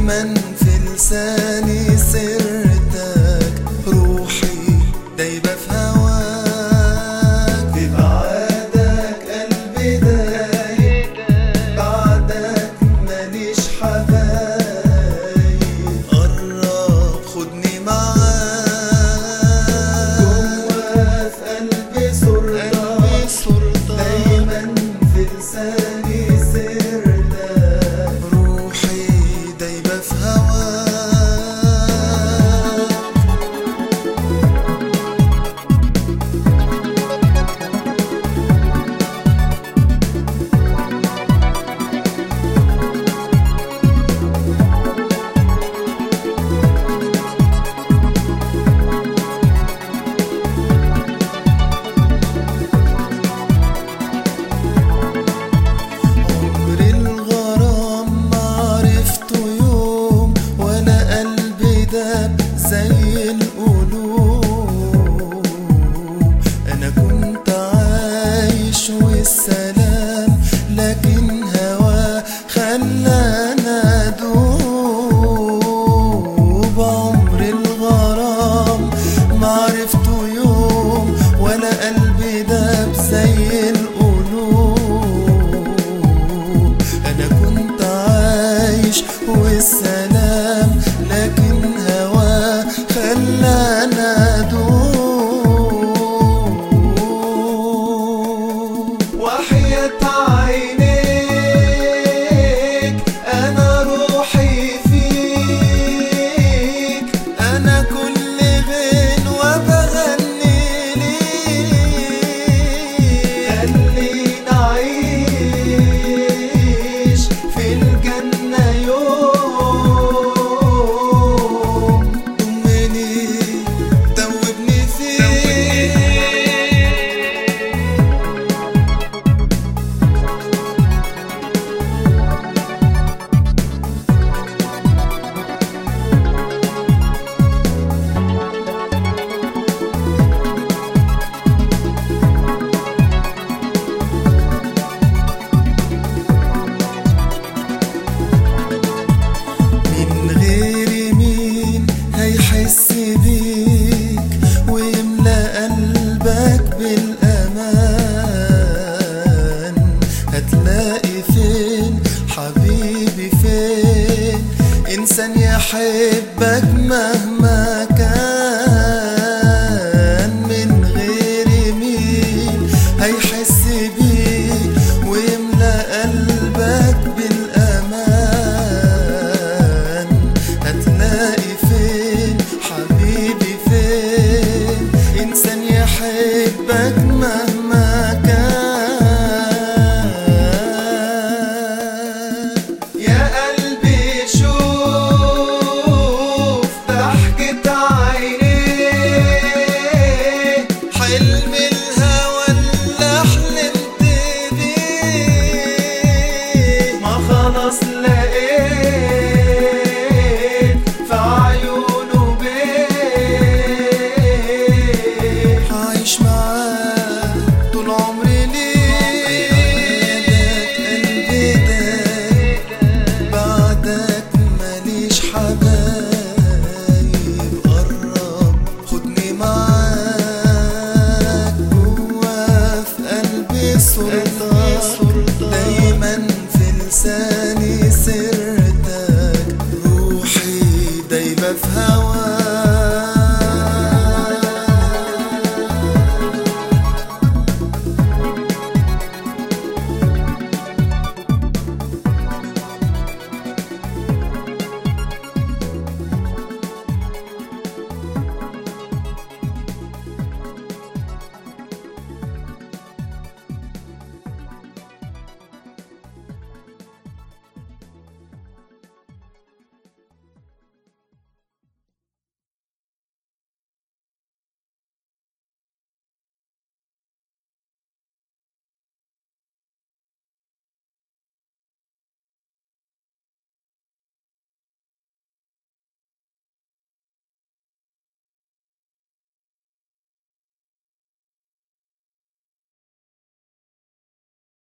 دايما في لساني سيرتك روحي دايبة في هواك في بعادك قلبي دايب بعدك ماليش حبايب قرب خدني معاك جوا في قلبي صورتك دايما في لساني سيرتك روحي دايبة في هواك عمر الغرام ما عرفته يوم ولا قلبي داب زي القلوب انا كنت عايش والسلام لكن هوا خلانا ادوب عمر الغرام ما عرفته يوم ولا قلبي داب زي القلوب انا كنت عايش والسلام لكن هوا خلانا ادوب وحياة عينيك انا روحي فيك انا كل غنوة بغني ليك خلينا نعيش في الجنة يوم طمني دوبني فيك من غيري مين هيحس بيك ويملى قلبك بالأمان هتلاقي فين حبيبي فين إنسان يحبك مهما كان